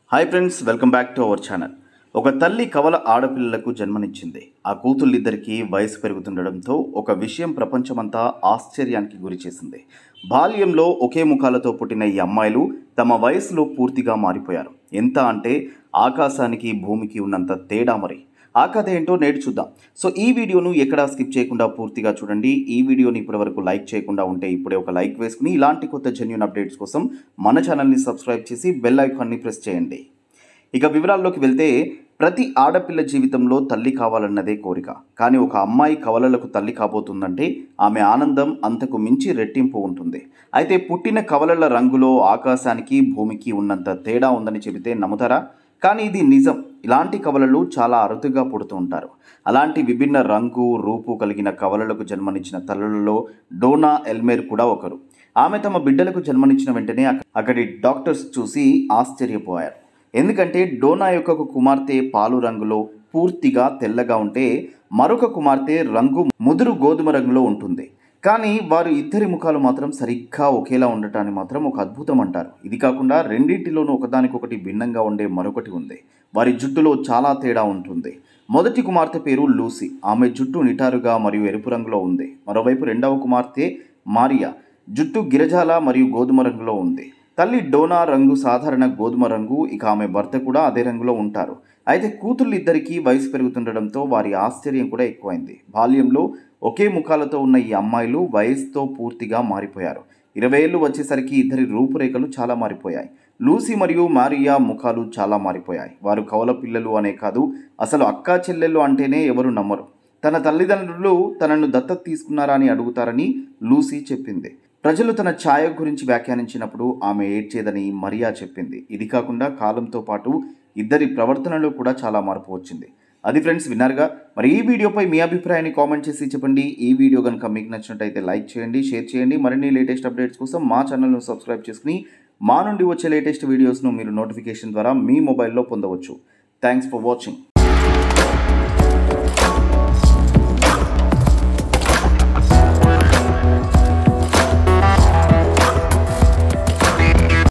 hi friends welcome back to our channel ఒక తల్లి కవల ఆడపిల్లలకు జన్మనిచ్చింది ఆ కూతుళ్ళిద్దరికీ వయసు పెరుగుతుండడంతో ఒక విషయం ప్రపంచమంతా ఆశ్చర్యానికి గురిచేసింది బాల్యంలో ఒకే ముఖాలతో పుట్టిన ఈ అమ్మాయిలు తమ వయసులో పూర్తిగా మారిపోయారు ఎంత అంటే ఆకాశానికి భూమికి ఉన్నంత తేడా మరి ఆ కథ ఏంటో నేడు చూద్దాం సో ఈ వీడియోను ఎక్కడా స్కిప్ చేయకుండా పూర్తిగా చూడండి ఈ వీడియోని ఇప్పటివరకు లైక్ చేయకుండా ఉంటే ఇప్పుడే ఒక లైక్ వేసుకుని ఇలాంటి కొత్త జెన్యున్ అప్డేట్స్ కోసం మన ఛానల్ని సబ్స్క్రైబ్ చేసి బెల్ ఐకాన్ని ప్రెస్ చేయండి ఇక వివరాల్లోకి వెళ్తే ప్రతి ఆడపిల్ల జీవితంలో తల్లి కావాలన్నదే కోరిక కానీ ఒక అమ్మాయి కవలలకు తల్లి కాబోతుందంటే ఆమె ఆనందం అంతకు మించి రెట్టింపు ఉంటుంది అయితే పుట్టిన కవలల రంగులో ఆకాశానికి భూమికి ఉన్నంత తేడా ఉందని చెబితే నమ్ముతారా కానీ ఇది నిజం ఇలాంటి కవలలు చాలా అరుదుగా పుడుతూ ఉంటారు అలాంటి విభిన్న రంగు రూపు కలిగిన కవలలకు జన్మనిచ్చిన తల్లులలో డోనా ఎల్మేర్ కూడా ఒకరు ఆమె తమ బిడ్డలకు జన్మనిచ్చిన వెంటనే అక్క- అక్కడి డాక్టర్స్ చూసి ఆశ్చర్యపోయారు ఎందుకంటే డోనా యొక్క ఒక కుమార్తె పాలు రంగులో పూర్తిగా తెల్లగా ఉంటే మరొక కుమార్తె రంగు ముదురు గోధుమ రంగులో ఉంటుంది కానీ వారు ఇద్దరి ముఖాలు మాత్రం సరిగ్గా ఒకేలా ఉండటాన్ని మాత్రం ఒక అద్భుతం అంటారు ఇది కాకుండా రెండింటిలోనూ ఒకదానికొకటి భిన్నంగా ఉండే మరొకటి ఉంది వారి జుట్టులో చాలా తేడా ఉంటుంది మొదటి కుమార్తె పేరు లూసీ ఆమె జుట్టు నిటారుగా మరియు ఎరుపు రంగులో ఉంది మరోవైపు రెండవ కుమార్తె మారియా జుట్టు గిరజాల మరియు గోధుమ రంగులో ఉంది తల్లి డోనా రంగు సాధారణ గోధుమ రంగు ఇక ఆమె భర్త కూడా అదే రంగులో ఉంటారు అయితే కూతుళ్ళిద్దరికీ వయసు పెరుగుతుండడంతో వారి ఆశ్చర్యం కూడా ఎక్కువైంది బాల్యంలో ఒకే ముఖాలతో ఉన్న ఈ అమ్మాయిలు వయసుతో పూర్తిగా మారిపోయారు ఇరవై ఏళ్ళు వచ్చేసరికి ఇద్దరి రూపురేఖలు చాలా మారిపోయాయి లూసీ మరియు మారియా ముఖాలు చాలా మారిపోయాయి వారు కవల పిల్లలు అనే కాదు అసలు అక్కా చెల్లెళ్ళు అంటేనే ఎవరు నమ్మరు తన తల్లిదండ్రులు తనను దత్తత తీసుకున్నారా అని అడుగుతారని లూసీ చెప్పింది ప్రజలు తన ఛాయ గురించి వ్యాఖ్యానించినప్పుడు ఆమె ఏడ్చేదని మరియా చెప్పింది ఇది కాకుండా కాలంతో పాటు ఇద్దరి ప్రవర్తనలో కూడా చాలా మార్పు వచ్చింది అది ఫ్రెండ్స్ విన్నారుగా మరి ఈ వీడియోపై మీ అభిప్రాయాన్ని కామెంట్ చేసి చెప్పండి ఈ వీడియో కనుక మీకు నచ్చినట్టయితే లైక్ చేయండి షేర్ చేయండి మరిన్ని లేటెస్ట్ అప్డేట్స్ కోసం మా ఛానల్ను సబ్స్క్రైబ్ చేసుకుని మా నుండి వచ్చే లేటెస్ట్ వీడియోస్ను మీరు నోటిఫికేషన్ ద్వారా మీ మొబైల్లో పొందవచ్చు థ్యాంక్స్ ఫర్ వాచింగ్